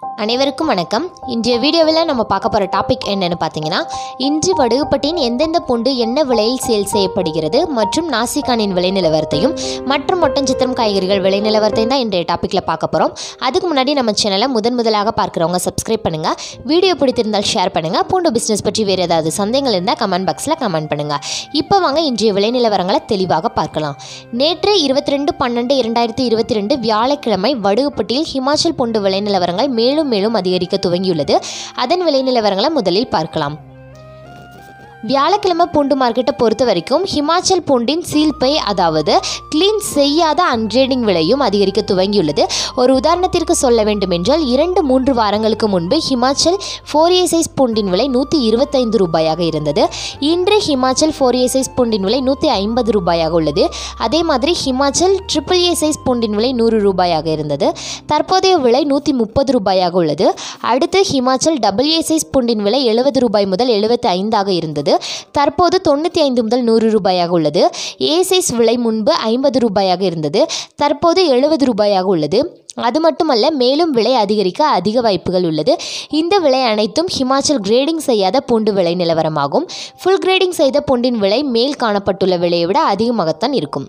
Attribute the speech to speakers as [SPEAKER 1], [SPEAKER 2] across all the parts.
[SPEAKER 1] அனைவருக்கும் வணக்கம் இன்றைய வீடியோவில் நம்ம பார்க்க போகிற டாபிக் என்னன்னு பார்த்தீங்கன்னா இன்று வடுகுப்பட்டியின் எந்தெந்த பூண்டு என்ன விலையில் சேல் செய்யப்படுகிறது மற்றும் நாசிகானின் விலை நிலவரத்தையும் மற்றும் ஒட்டஞ்சித்திரம் காய்கறிகள் விலை நிலவரத்தையும் தான் இன்றைய டாப்பிக்கில் பார்க்க போகிறோம் அதுக்கு முன்னாடி நம்ம சேனலை முதன் முதலாக பார்க்குறவங்க சப்ஸ்கிரைப் பண்ணுங்கள் வீடியோ பிடித்திருந்தால் ஷேர் பண்ணுங்கள் பூண்டு பிஸ்னஸ் பற்றி வேறு ஏதாவது சந்தேகங்கள் இருந்தால் கமெண்ட் பாக்ஸில் கமெண்ட் பண்ணுங்கள் இப்போ வாங்க இன்றைய விலை நிலவரங்களை தெளிவாக பார்க்கலாம் நேற்று இருபத்தி ரெண்டு பன்னெண்டு இரண்டாயிரத்தி இருபத்தி ரெண்டு வியாழக்கிழமை வடுகுப்பட்டியில் ஹிமாச்சல் பூண்டு விலை நிலவரங்கள் மேலும் மேலும் அதிகரிக்க துவங்கியுள்ளது அதன் விலை நிலவரங்களை முதலில் பார்க்கலாம் வியாழக்கிழமை பூண்டு மார்க்கெட்டை பொறுத்த வரைக்கும் ஹிமாச்சல் பூண்டின் சீல்பை அதாவது க்ளீன் செய்யாத அன்ட்ரேடிங் விலையும் அதிகரிக்க துவங்கியுள்ளது ஒரு உதாரணத்திற்கு சொல்ல வேண்டும் என்றால் இரண்டு மூன்று வாரங்களுக்கு முன்பு ஹிமாச்சல் ஃபோர் ஏ சைஸ் பூண்டின் விலை நூற்றி இருபத்தைந்து ரூபாயாக இருந்தது இன்று ஹிமாச்சல் ஃபோர் ஏ சைஸ் பூண்டின் விலை நூற்றி ஐம்பது ரூபாயாக உள்ளது அதே மாதிரி ஹிமாச்சல் ட்ரிபிள் ஏ சைஸ் பூண்டின் விலை நூறு ரூபாயாக இருந்தது தற்போதைய விலை நூற்றி முப்பது ரூபாயாக உள்ளது அடுத்து ஹிமாச்சல் டபுள் ஏ சைஸ் பூண்டின் விலை எழுபது ரூபாய் முதல் எழுபத்தி ஐந்தாக இருந்தது தற்போது தொண்ணூற்றி ஐந்து முதல் நூறு ரூபாயாக உள்ளது ஏ சைஸ் விலை முன்பு ஐம்பது ரூபாயாக இருந்தது தற்போது எழுபது ரூபாயாக உள்ளது அது மட்டுமல்ல மேலும் விலை அதிகரிக்க அதிக வாய்ப்புகள் உள்ளது இந்த விலை அனைத்தும் ஹிமாச்சல் கிரேடிங் செய்யாத பூண்டு விலை நிலவரமாகும் ஃபுல் கிரேடிங் செய்த பூண்டின் விலை மேல் காணப்பட்டுள்ள விலையை விட அதிகமாகத்தான் இருக்கும்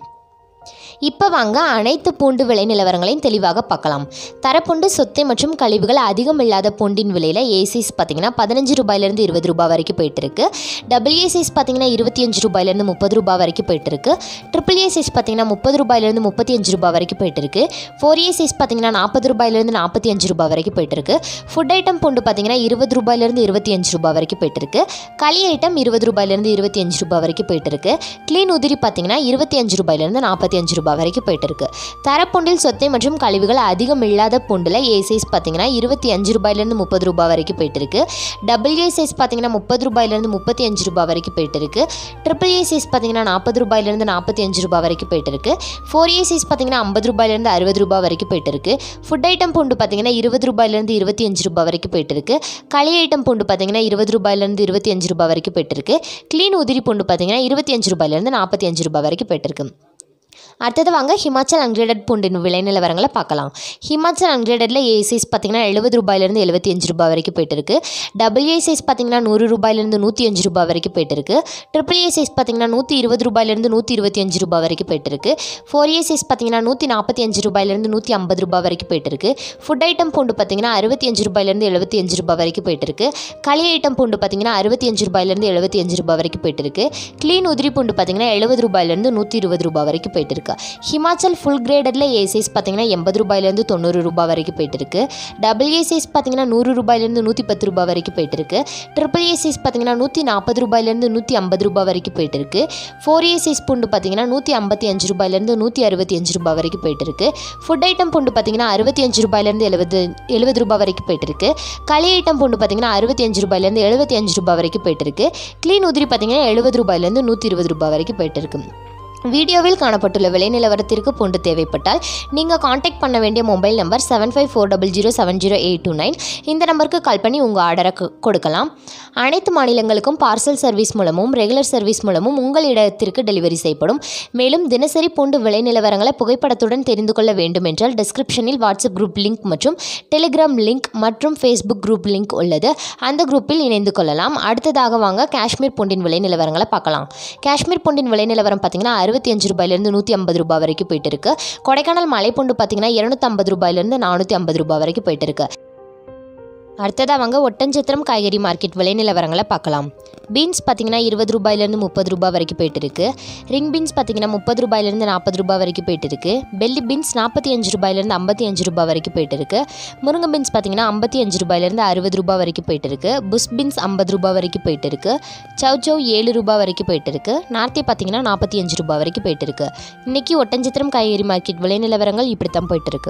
[SPEAKER 1] இப்போ வாங்க அனைத்து பூண்டு விலை நிலவரங்களையும் தெளிவாக பார்க்கலாம் தரப்புண்டு சொத்தை மற்றும் கழிவுகள் அதிகம் இல்லாத பூண்டின் விலையில் ஏசிஸ் பார்த்தீங்கன்னா பதினஞ்சு ரூபாயிலேருந்து இருபது ரூபாய் வரைக்கும் போயிட்டு இருக்கு டபுள் ஏ சைஸ் பார்த்தீங்கன்னா இருபத்தி அஞ்சு ரூபாயிலேருந்து முப்பது ரூபாய் வரைக்கும் போயிட்டு இருக்கு ட்ரிபிள் ஏ சைஸ் பார்த்தீங்கன்னா முப்பது ரூபாயிலேருந்து முப்பத்தி அஞ்சு ரூபாய் வரைக்கும் போயிட்டு இருக்கு ஃபோர் ஏ சைஸ் பார்த்தீங்கன்னா நாற்பது ரூபாயிலேருந்து நாற்பத்தி அஞ்சு ரூபாய் வரைக்கும் போயிட்டு இருக்கு ஃபுட் ஐட்டம் பூண்டு பார்த்தீங்கன்னா இருபது ரூபாயிலேருந்து இருபத்தி அஞ்சு ரூபாய் வரைக்கும் போயிட்டு இருக்கு களி ஐட்டம் இருபது ரூபாயிலேருந்து இருபத்தி அஞ்சு ரூபாய் வரைக்கும் போயிட்டு இருக்கு க்ளீன் உதிரி பார்த்தீங்கன்னா இருபத்தி அஞ்சு ரூபாயிலேருந்து நாற்பத்தி அஞ்சு ரூபாய் வரைக்கும் போயிட்டு இருக்கு தரப்புண்டில் சொத்தை மற்றும் கழிவுகள் அதிகம் இல்லாத பூண்டில் ஏ சைஸ் பார்த்தீங்கன்னா இருபத்தி அஞ்சு ரூபாயிலேருந்து முப்பது ரூபாய் வரைக்கும் போயிட்டு இருக்கு டபுள் ஏ சைஸ் பார்த்தீங்கன்னா முப்பது ரூபாயிலேருந்து முப்பத்தி அஞ்சு ரூபாய் வரைக்கும் போயிட்டு இருக்கு ட்ரிபிள் ஏ சைஸ் பார்த்தீங்கன்னா நாற்பது ரூபாயிலேருந்து நாற்பத்தி அஞ்சு ரூபாய் வரைக்கும் போயிட்டு இருக்கு ஃபோர் ஏ சைஸ் பார்த்தீங்கன்னா ஐம்பது ரூபாயிலேருந்து அறுபது ரூபாய் வரைக்கும் போயிட்டு இருக்கு ஃபுட் ஐட்டம் பூண்டு பார்த்தீங்கன்னா இருபது ரூபாயிலேருந்து இருபத்தி அஞ்சு ரூபாய் வரைக்கும் போயிட்டு இருக்கு களி ஐட்டம் பூண்டு பார்த்தீங்கன்னா இருபது ரூபாயிலேருந்து இருபத்தி அஞ்சு ரூபாய் வரைக்கும் போயிட்டு இருக்கு க்ளீன் உதிரி பூண்டு பார்த்தீங்கன்னா இருபத்தி அஞ்சு ரூபாயிலேருந்து நாற்பத்தி அஞ்சு ரூபாய் வரைக்கும் போயிட்டு இருக்கு அடுத்தது வாங்க ஹிமாச்சல் அன்கிரேடட் பூண்டின் விலை நிலவரங்களை பார்க்கலாம் ஹிமாச்சல் அன்கிரேடடில் ஏ சைஸ் பார்த்தீங்கன்னா எழுபது ரூபாயிலேருந்து எழுபத்தி அஞ்சு ரூபாய் வரைக்கும் போயிட்டு இருக்கு டபுள் ஏ சைஸ் பார்த்தீங்கன்னா நூறு ரூபாயிலேருந்து நூற்றி அஞ்சு ரூபாய் வரைக்கும் போயிட்டு இருக்கு ட்ரிபிள் ஏ சைஸ் பார்த்தீங்கன்னா நூற்றி இருபது ரூபாயிலேருந்து நூற்றி இருபத்தி அஞ்சு ரூபாய் வரைக்கும் போயிட்டு இருக்கு ஃபோர் ஏ சைஸ் பார்த்தீங்கன்னா நூற்றி நாற்பத்தி அஞ்சு ரூபாயிலேருந்து நூற்றி ஐம்பது ரூபாய் வரைக்கும் போயிட்டு இருக்கு ஃபுட் ஐட்டம் பூண்டு பார்த்தீங்கன்னா அறுபத்தி அஞ்சு ரூபாயிலேருந்து எழுபத்தி அஞ்சு ரூபாய் வரைக்கும் போயிட்டு இருக்கு களி ஐட்டம் பூண்டு பார்த்தீங்கன்னா அறுபத்தி அஞ்சு ரூபாயிலேருந்து எழுபத்தி அஞ்சு ரூபாய் வரைக்கும் போயிட்டு இருக்கு க்ளீன் உதிரி பூண்டு பார்த்தீங்கன்னா எழுபது ரூபாயிலேருந்து நூற்றி இருபது ரூபாய் வரைக்கும் போயிட்டு இருக்கு ஹிமாச்சல் ஃபுல் கிரேடடில் ஏ சைஸ் பார்த்தீங்கன்னா எண்பது ரூபாயிலேருந்து தொண்ணூறு ரூபாய் வரைக்கும் போயிட்டு இருக்கு டபுள் ஏ சைஸ் பார்த்தீங்கன்னா நூறு ரூபாயிலேருந்து நூற்றி பத்து ரூபாய் வரைக்கும் போயிட்டு இருக்கு ட்ரிபிள் ஏ சைஸ் பார்த்தீங்கன்னா நூற்றி நாற்பது ரூபாயிலேருந்து நூற்றி ஐம்பது ரூபாய் வரைக்கும் போயிட்டு இருக்கு ஃபோர் ஏ சைஸ் பூண்டு பார்த்தீங்கன்னா நூற்றி ஐம்பத்தி அஞ்சு ரூபாயிலேருந்து நூற்றி அறுபத்தி அஞ்சு ரூபாய் வரைக்கும் போயிட்டு இருக்கு ஃபுட் ஐட்டம் பூண்டு பார்த்தீங்கன்னா அறுபத்தி அஞ்சு ரூபாயிலேருந்து எழுபது எழுபது ரூபாய் வரைக்கும் போயிட்டு இருக்கு களி ஐட்டம் பூண்டு பார்த்தீங்கன்னா அறுபத்தி அஞ்சு ரூபாயிலேருந்து எழுபத்தி அஞ்சு ரூபாய் வரைக்கும் போயிட்டு இருக்கு க்ளீன் உதிரி பார்த்தீங்கன்னா எழுபது ரூபாயிலேருந்து நூற்றி இருபது ரூபாய் வரைக்கும் போயிட்டு இருக்கு வீடியோவில் காணப்பட்டுள்ள விலை நிலவரத்திற்கு பூண்டு தேவைப்பட்டால் நீங்கள் காண்டாக்ட் பண்ண வேண்டிய mobile number seven five four double zero seven zero eight two nine இந்த நம்பருக்கு கால் பண்ணி உங்கள் ஆர்டரை கொ- கொடுக்கலாம் அனைத்து மாநிலங்களுக்கும் பார்சல் சர்வீஸ் மூலமும் ரெகுலர் சர்வீஸ் மூலமும் உங்கள் இடத்திற்கு டெலிவரி செய்யப்படும் மேலும் தினசரி பூண்டு விலை நிலவரங்களை புகைப்படத்துடன் தெரிந்து கொள்ள வேண்டும் என்றால் டிஸ்கிரிப்ஷனில் வாட்ஸ்அப் குரூப் லிங்க் மற்றும் டெலிகிராம் லிங்க் மற்றும் ஃபேஸ்புக் குரூப் லிங்க் உள்ளது அந்த குரூப்பில் இணைந்து கொள்ளலாம் அடுத்ததாக வாங்க காஷ்மீர் பூண்டின் விலை நிலவரங்களை பார்க்கலாம் காஷ்மீர் பூண்டின் விலை நிலவரம் பார்த்தீங்கன்னா அறுபத்தி அஞ்சு ரூபாயிலேருந்து நூற்றி ஐம்பது ரூபாய் வரைக்கும் போயிட்டு இருக்கு கொடைக்கானல் மலைப்பூண்டு பார்த்தீங்கன்னா இரநூத்தம்பது ரூபாயிலேருந்து நானூற்றி ஐம்பது ரூபாய் வரைக்கும் போயிட்டு இருக்கு அடுத்ததாக வாங்க ஒட்டஞ்சத்திரம் காய்கறி மார்க்கெட் விலை நிலவரங்களை பார்க்கலாம் பீன்ஸ் பார்த்தீங்கன்னா இருபது ரூபாயிலேருந்து முப்பது ரூபாய் வரைக்கும் போயிட்டு இருக்கு ரிங் பீன்ஸ் பார்த்தீங்கன்னா முப்பது ரூபாயிலேருந்து நாற்பது ரூபாய் வரைக்கும் போயிட்டு இருக்கு பெல்லி பீன்ஸ் நாற்பத்தி அஞ்சு ரூபாயிலேருந்து ஐம்பத்தி அஞ்சு ரூபாய் வரைக்கும் போயிட்டு இருக்கு முருங்கை பீன்ஸ் பார்த்தீங்கன்னா ஐம்பத்தி அஞ்சு ரூபாயிலேருந்து அறுபது ரூபாய் வரைக்கும் போயிட்டு இருக்கு புஷ் பீன்ஸ் ஐம்பது ரூபாய் வரைக்கும் போயிட்டு இருக்கு சவ் சவ் ஏழு ரூபாய் வரைக்கும் போயிட்டு இருக்கு நார்த்தி பார்த்தீங்கன்னா நாற்பத்தி அஞ்சு ரூபாய் வரைக்கும் போயிட்டு இருக்கு இன்னைக்கு ஒட்டஞ்சத்திரம் காய்கறி மார்க்கெட் விலை நிலவரங்கள் இப்படி தான் போயிட்டு இருக்கு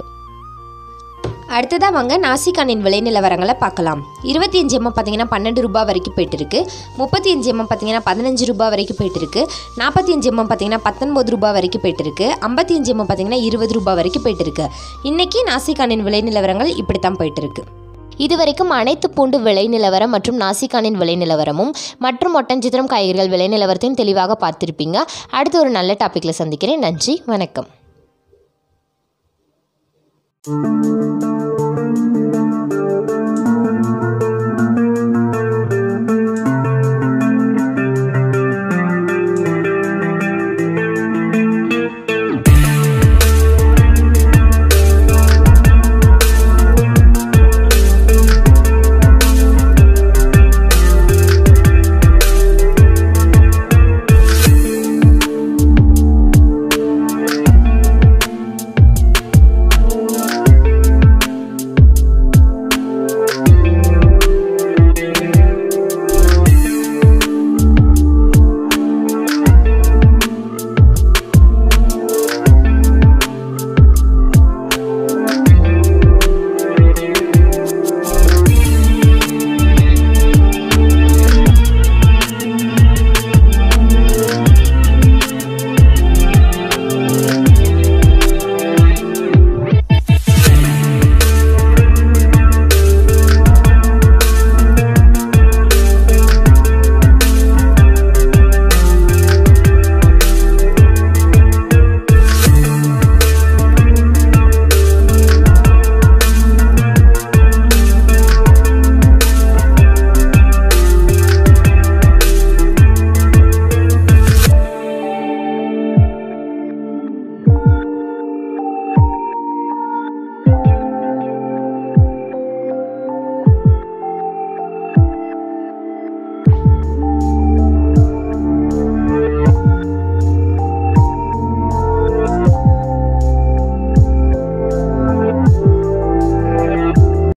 [SPEAKER 1] அடுத்ததாக வாங்க நாசிகானின் விலை நிலவரங்களை பார்க்கலாம் இருபத்தி அஞ்சு எம்எம் பார்த்தீங்கன்னா பன்னெண்டு ரூபாய் வரைக்கும் போயிட்டு இருக்கு முப்பத்தி அஞ்சு எம்எம் பார்த்தீங்கன்னா பதினஞ்சு ரூபாய் வரைக்கும் போயிட்டு இருக்கு நாற்பத்தி அஞ்சு எம்எம் பார்த்தீங்கன்னா பத்தொன்பது ரூபாய் வரைக்கும் போயிட்டு இருக்கு ஐம்பத்தி அஞ்சு எம்எம் பார்த்தீங்கன்னா இருபது ரூபாய் வரைக்கும் போயிட்டு இருக்கு இன்னைக்கு நாசிகானின் விலை நிலவரங்கள் இப்படி தான் போயிட்டு இருக்கு இதுவரைக்கும் அனைத்து பூண்டு விலை நிலவரம் மற்றும் நாசிகானின் விலை நிலவரமும் மற்றும் ஒட்டஞ்சித்திரம் காய்கறிகள் விலை நிலவரத்தையும் தெளிவாக பார்த்திருப்பீங்க அடுத்து ஒரு நல்ல டாப்பிக்கில் சந்திக்கிறேன் நன்றி வணக்கம்